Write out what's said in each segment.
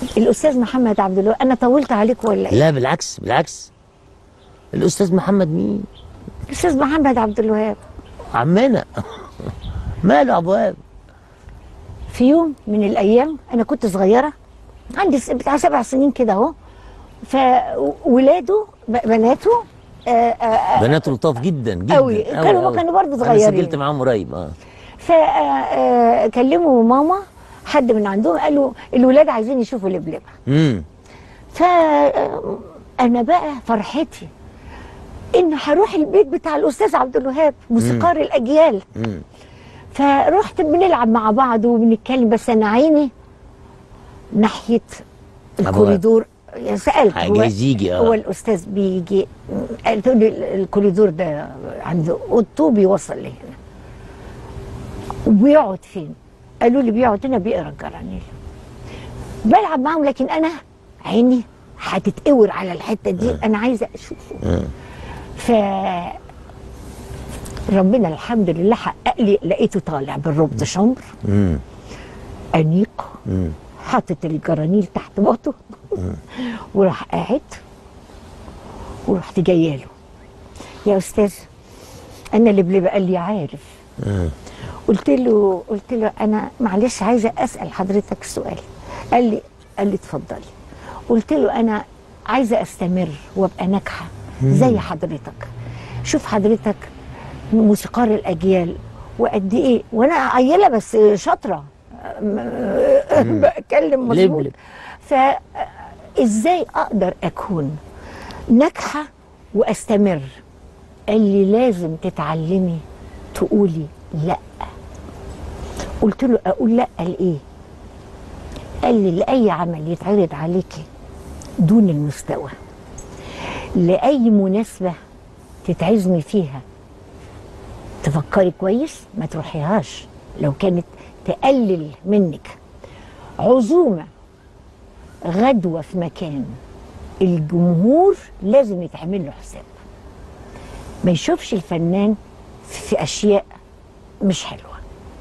الاستاذ محمد عبد الوهاب انا طولت عليك ولا ايه لا بالعكس بالعكس الاستاذ محمد مين الاستاذ محمد عبد الوهاب عمنا ماله ابو وهاب في يوم من الايام انا كنت صغيره عندي س- بتاع سبع سنين كده اهو فولاده ب- بناته آه، آه، آه، بناته لطاف جدا جدا أوي. كانوا- كانوا برضه انا صغيرين. سجلت معاهم قريب اه فكلموا ماما حد من عندهم قالوا الولاد عايزين يشوفوا لبلبه امم فانا بقى فرحتي ان هروح البيت بتاع الاستاذ عبد الوهاب موسيقار الاجيال امم فرحت بنلعب مع بعض وبنتكلم بس انا عيني ناحيه الكوريدور سالت هو, عايز يجي اه هو الاستاذ بيجي قلت له الكوريدور ده عنده اوضته بيوصل لهنا وبيقعد فين؟ قالوا لي بيقعد هنا بيقرا الجرانيل بلعب معاهم لكن انا عيني هتتقور على الحته دي انا عايزه اشوفه مم. ف ربنا الحمد لله حقق لي لقيته طالع بالربط شمر امم انيق امم حاطط الجرانيل تحت باطه وراح قاعد ورحت جايه له يا استاذ انا لبلبه قال لي عارف مم. قلت له قلت له انا معلش عايزه اسال حضرتك سؤال قال لي قال لي اتفضلي قلت له انا عايزه استمر وابقى ناجحه زي حضرتك شوف حضرتك موسيقار الاجيال وقد ايه وانا عيله بس شاطره م- بتكلم مظبوط لبلب. فازاي اقدر اكون ناجحه واستمر قال لي لازم تتعلمي تقولي لا قلت له اقول لا لايه قال لي لاي عمل يتعرض عليكي دون المستوى لاي مناسبه تتعزمي فيها تفكري كويس ما تروحيهاش لو كانت تقلل منك عزومه غدوه في مكان الجمهور لازم يتعمل له حساب ما يشوفش الفنان في اشياء مش حلوه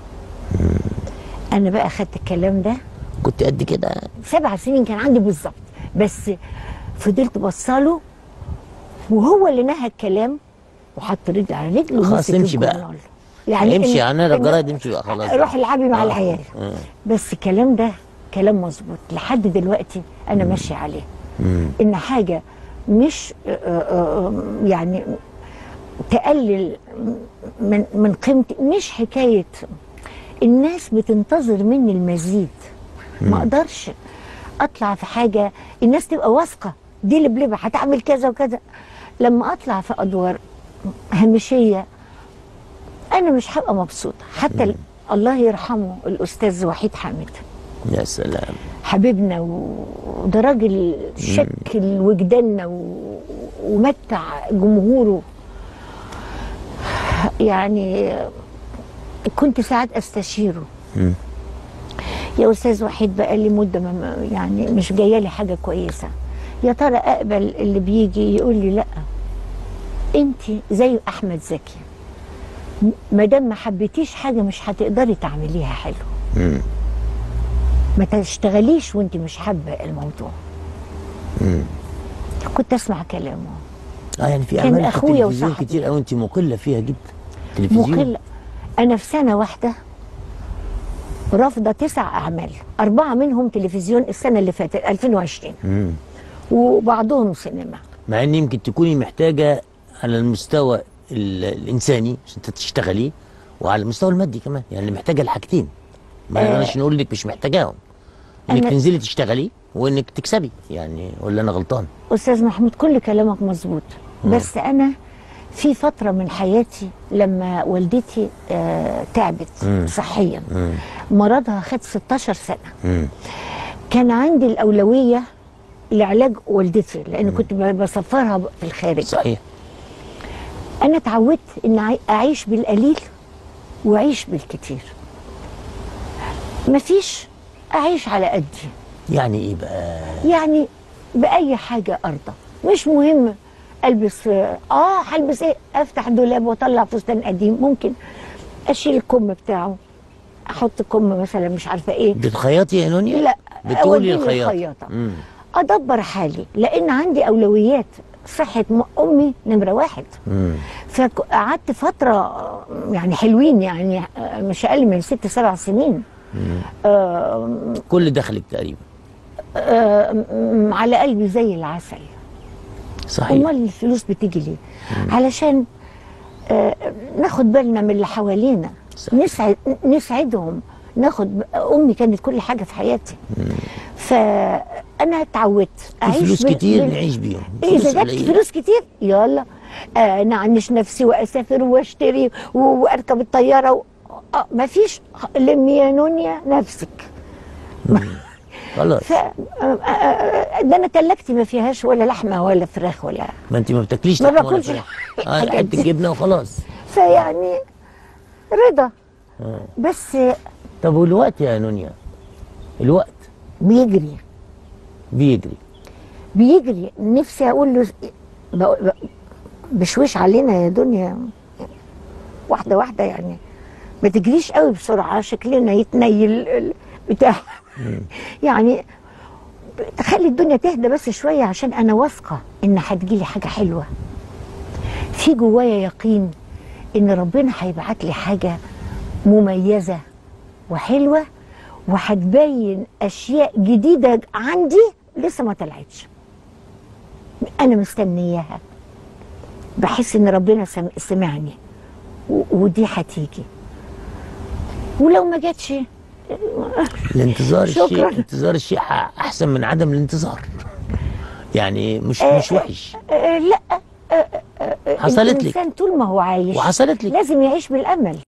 انا بقى اخدت الكلام ده كنت قد كده سبع سنين كان عندي بالظبط بس فضلت بصاله وهو اللي نهى الكلام وحط رجل على رجل خلاص ومسك امشي بقى. الجورنال. يعني امشي إن- يعني انا إن- الجرايد امشي بقى خلاص روح العبي مع آه. العيال آه. بس الكلام ده كلام مظبوط لحد دلوقتي انا ماشيه عليه مم. ان حاجه مش آه، آه، آه، يعني تقلل من من قيمتي مش حكايه الناس بتنتظر مني المزيد ما اقدرش اطلع في حاجه الناس تبقى واثقه دي لبلبه هتعمل كذا وكذا لما اطلع في ادوار هامشيه انا مش هبقى مبسوطه حتى ال- الله يرحمه الاستاذ وحيد حامد يا سلام حبيبنا و- وده راجل شكل وجداننا و- ومتع جمهوره يعني كنت ساعات استشيره مم. يا استاذ وحيد بقى لي مده ما- ما يعني مش جايه لي حاجه كويسه يا ترى اقبل اللي بيجي يقول لي لا انت زي احمد زكي ما دام ما حبيتيش حاجه مش هتقدري تعمليها حلو مم. ما تشتغليش وانت مش حابه الموضوع كنت اسمع كلامه اه يعني في كان اعمال في أخويا التلفزيون وصاحبي. كتير قوي انت مقله فيها جدا تلفزيون مقل انا في سنه واحده رافضه تسع اعمال اربعه منهم تلفزيون السنه اللي فاتت 2020 مم. وبعضهم سينما مع ان يمكن تكوني محتاجه على المستوى ال- الانساني عشان انت تشتغلي وعلى المستوى المادي كمان يعني محتاجه الحاجتين ما آه. نقدرش نقول لك مش محتاجاهم انك أنا- تنزلي تشتغلي وانك تكسبي يعني ولا انا غلطان استاذ محمود كل كلامك مظبوط بس انا في فتره من حياتي لما والدتي آه تعبت مم. صحيا مم. مرضها خد 16 سنه مم. كان عندي الاولويه لعلاج والدتي لان كنت ب- بسفرها في الخارج صحيح انا اتعودت ان أعي- اعيش بالقليل واعيش بالكتير مفيش اعيش على قدي يعني ايه بقى يعني باي حاجه ارضى مش مهم البس اه هلبس ايه افتح دولاب واطلع فستان قديم ممكن اشيل الكم بتاعه احط كم مثلا مش عارفه ايه بتخيطي يا نونيا لا بتقولي أوديني الخياطة. الخياطة مم. ادبر حالي لان عندي اولويات صحه م- امي نمره واحد مم. فقعدت فتره يعني حلوين يعني مش اقل من ست سبع سنين آه كل دخلك تقريبا آه م- على قلبي زي العسل صحيح امال الفلوس بتيجي ليه علشان آه ناخد بالنا من اللي حوالينا صح. نسعد نسعدهم ناخد امي كانت كل حاجه في حياتي فانا اتعودت في فلوس بال- كتير بال- نعيش بيهم اذا فلوس جت قليلة. فلوس كتير يلا آه نعنش نفسي واسافر واشتري و- واركب الطياره و... آه مفيش لمي يا نونيا نفسك خلاص ف آه، آه، آه، ده انا تلاجتي ما فيهاش ولا لحمه ولا فراخ ولا ما انت ما بتاكليش ما لحمة ولا باكلش فراخ. اه الحاجات حته دي. جبنه وخلاص فيعني رضا آه. بس طب والوقت يا نونيا الوقت بيجري بيجري بيجري نفسي اقول له بق- بق- بشويش علينا يا دنيا واحده واحده يعني ما تجريش قوي بسرعه شكلنا يتنيل ال- بتاع يعني تخلي الدنيا تهدى بس شويه عشان انا واثقه ان هتجيلي حاجه حلوه في جوايا يقين ان ربنا هيبعت لي حاجه مميزه وحلوه وهتبين اشياء جديده عندي لسه ما طلعتش انا مستنياها بحس ان ربنا سم- سمعني و- ودي هتيجي ولو ما جاتش الانتظار شكراً. الشيء انتظار الشيء ح- احسن من عدم الانتظار يعني مش آه، مش وحش آه، لا آه، آه، آه، حصلت لك. الانسان طول ما هو عايش وحصلت لك لازم يعيش بالامل